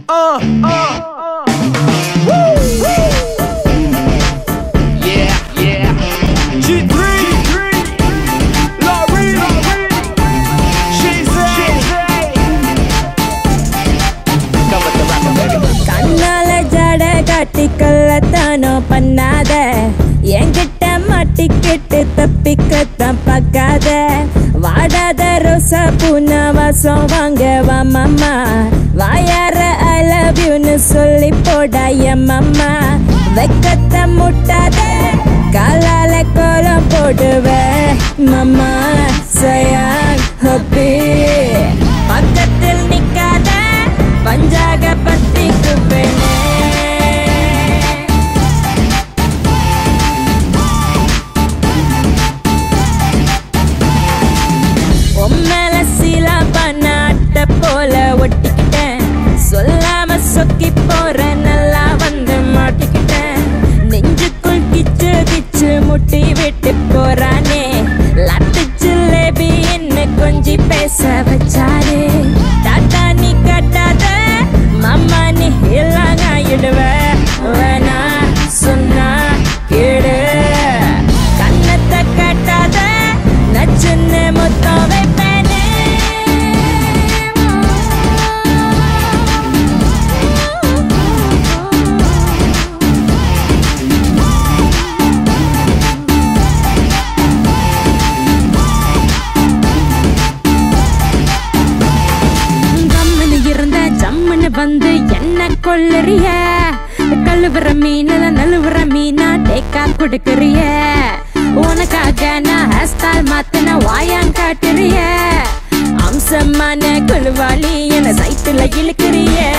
Uh, uh, Woo, woo. Yeah, yeah. G3, Laurie, she's Come with the rapper, baby. கண்ணால ஜட காட்டி கொள்ளத்தானோ பண்ணாத என்கிட்ட மாட்டிக்கிட்டு தப்பிக்கத்தான் பார்க்காத வாடாத ரோசா பூனா வாசம் வாங்க வா மாமா வாயார ஐ லவ் யூன்னு சொல்லி போடா என் மாமா வெக்கத்தை முட்டாத காலால கோலம் போடுவேன் மாமா சயான் ஹப்பி பக்கத்தில் நிக்காத பஞ்சாக பத்திக்கு பெண்ணே உம்மேல சீலா பண்ண அட்டை போல ஒட்டிக்கிட்டேன் சொல்லாம சொக்கி போற நல்லா வந்து மாட்டிக்கிட்டேன் நெஞ்சுக்குள் கிச்சு கிச்சு முட்டி விட்டு போறானே லட்டு ஜிலேபி என்ன கொஞ்சி பேச வச்சாரே டாட்டா நீ கட்டாத மாமா நீ எல்லாம் ஆயிடுவ வேணா சொன்னா கேடு கண்ணத்தை கட்டாத நச்சுன்னு மொத்தம் வைப்பேனே கம்முன்னு இருந்த ஜம்முன்னு வந்து என்ன கொல்லுறிய கழுவுற மீனில் நழுவுற மீனா டேக்கா கொடுக்கறிய உனக்காக நான் ஹேர்ஸ்டைல் மாத்தின வாயான் காட்டுறிய அம்சமான குழுவாளி என சைட்டுல இழுக்கிறிய